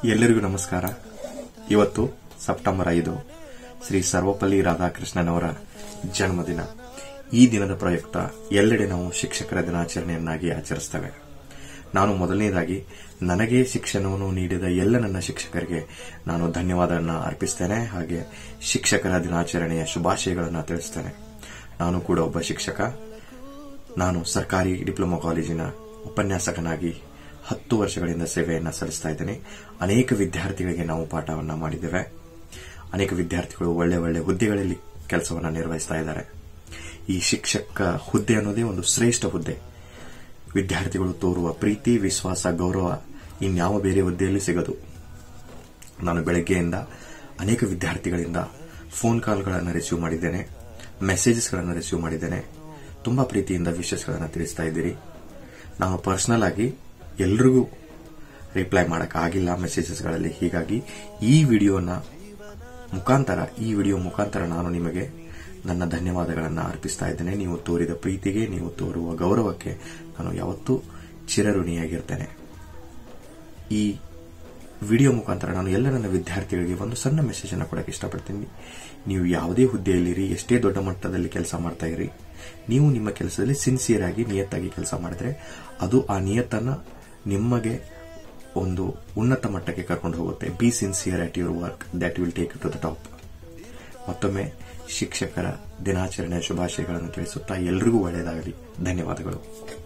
ಎಲ್ಲರಿಗೂ ನಮಸ್ಕಾರ ಇವತ್ತು ಸೆಪ್ಟೆಂಬರ್ ಐದು ಶ್ರೀ ಸರ್ವಪಲ್ಲಿ ರಾಧಾಕೃಷ್ಣನವರ ಜನ್ಮದಿನ ಈ ದಿನದ ಪ್ರಯುಕ್ತ ಎಲ್ಲೆಡೆ ನಾವು ಶಿಕ್ಷಕರ ದಿನಾಚರಣೆಯನ್ನಾಗಿ ಆಚರಿಸ್ತೇವೆ ನಾನು ಮೊದಲನೇದಾಗಿ ನನಗೆ ಶಿಕ್ಷಣವನ್ನು ನೀಡಿದ ಎಲ್ಲ ನನ್ನ ಶಿಕ್ಷಕರಿಗೆ ನಾನು ಧನ್ಯವಾದವನ್ನು ಅರ್ಪಿಸ್ತೇನೆ ಹಾಗೆ ಶಿಕ್ಷಕರ ದಿನಾಚರಣೆಯ ಶುಭಾಶಯಗಳನ್ನು ತಿಳಿಸ್ತೇನೆ ನಾನು ಕೂಡ ಒಬ್ಬ ಶಿಕ್ಷಕ ನಾನು ಸರ್ಕಾರಿ ಡಿಪ್ಲೊಮಾ ಕಾಲೇಜಿನ ಉಪನ್ಯಾಸಕನಾಗಿ ಹತ್ತು ವರ್ಷಗಳಿಂದ ಸೇವೆಯನ್ನು ಸಲ್ಲಿಸ್ತಾ ಇದ್ದೇನೆ ಅನೇಕ ವಿದ್ಯಾರ್ಥಿಗಳಿಗೆ ನಾವು ಪಾಠವನ್ನ ಮಾಡಿದ್ದೇವೆ ಅನೇಕ ವಿದ್ಯಾರ್ಥಿಗಳು ಒಳ್ಳೆ ಒಳ್ಳೆ ಹುದ್ದೆಗಳಲ್ಲಿ ಕೆಲಸವನ್ನು ನಿರ್ವಹಿಸ್ತಾ ಇದ್ದಾರೆ ಈ ಶಿಕ್ಷಕ ಹುದ್ದೆ ಅನ್ನೋದೇ ಒಂದು ಶ್ರೇಷ್ಠ ಹುದ್ದೆ ವಿದ್ಯಾರ್ಥಿಗಳು ತೋರುವ ಪ್ರೀತಿ ವಿಶ್ವಾಸ ಗೌರವ ಇನ್ಯಾವ ಬೇರೆ ಹುದ್ದೆಯಲ್ಲಿ ಸಿಗದು ನಾನು ಬೆಳಗ್ಗೆಯಿಂದ ಅನೇಕ ವಿದ್ಯಾರ್ಥಿಗಳಿಂದ ಫೋನ್ ಕಾಲ್ಗಳನ್ನು ರಿಸೀವ್ ಮಾಡಿದ್ದೇನೆ ಮೆಸೇಜಸ್ಗಳನ್ನು ರಿಸೀವ್ ಮಾಡಿದ್ದೇನೆ ತುಂಬಾ ಪ್ರೀತಿಯಿಂದ ವಿಶೇಷಗಳನ್ನು ತಿಳಿಸ್ತಾ ಇದ್ದೀರಿ ನಾನು ಪರ್ಸನಲ್ ಆಗಿ ಎಲ್ರಿಗೂ ರಿಪ್ಲೈ ಮಾಡೋಕ್ಕಾಗಿಲ್ಲ ಮೆಸೇಜಸ್ಗಳಲ್ಲಿ ಹೀಗಾಗಿ ಈ ವಿಡಿಯೋನ ಮುಖಾಂತರ ಈ ವಿಡಿಯೋ ಮುಖಾಂತರ ನಾನು ನಿಮಗೆ ನನ್ನ ಧನ್ಯವಾದಗಳನ್ನು ಅರ್ಪಿಸ್ತಾ ಇದ್ದೇನೆ ನೀವು ತೋರಿದ ಪ್ರೀತಿಗೆ ನೀವು ತೋರುವ ಗೌರವಕ್ಕೆ ನಾನು ಯಾವತ್ತೂ ಚಿರಋಣಿಯಾಗಿರ್ತೇನೆ ಈ ವಿಡಿಯೋ ಮುಖಾಂತರ ನಾನು ಎಲ್ಲ ನನ್ನ ವಿದ್ಯಾರ್ಥಿಗಳಿಗೆ ಒಂದು ಸಣ್ಣ ಮೆಸೇಜ್ ಅನ್ನು ಕೊಡಕ್ಕೆ ಇಷ್ಟಪಡ್ತೀನಿ ನೀವು ಯಾವುದೇ ಹುದ್ದೆಯಲ್ಲಿರಿ ಎಷ್ಟೇ ದೊಡ್ಡ ಮಟ್ಟದಲ್ಲಿ ಕೆಲಸ ಮಾಡ್ತಾ ಇರಿ ನೀವು ನಿಮ್ಮ ಕೆಲಸದಲ್ಲಿ ಸಿನ್ಸಿಯರ್ ಆಗಿ ನಿಯತ್ತಾಗಿ ಕೆಲಸ ಮಾಡಿದ್ರೆ ಅದು ಆ ನಿಯತ್ತನ್ನ ನಿಮಗೆ ಒಂದು ಉನ್ನತ ಮಟ್ಟಕ್ಕೆ ಕರ್ಕೊಂಡು ಹೋಗುತ್ತೆ be sincere at your work that will take to the top ಮತ್ತೊಮ್ಮೆ ಶಿಕ್ಷಕರ ದಿನಾಚರಣೆಯ ಶುಭಾಶಯಗಳನ್ನು ತಿಳಿಸುತ್ತಾ ಎಲ್ರಿಗೂ ಒಳ್ಳೆಯದಾಗಲಿ ಧನ್ಯವಾದಗಳು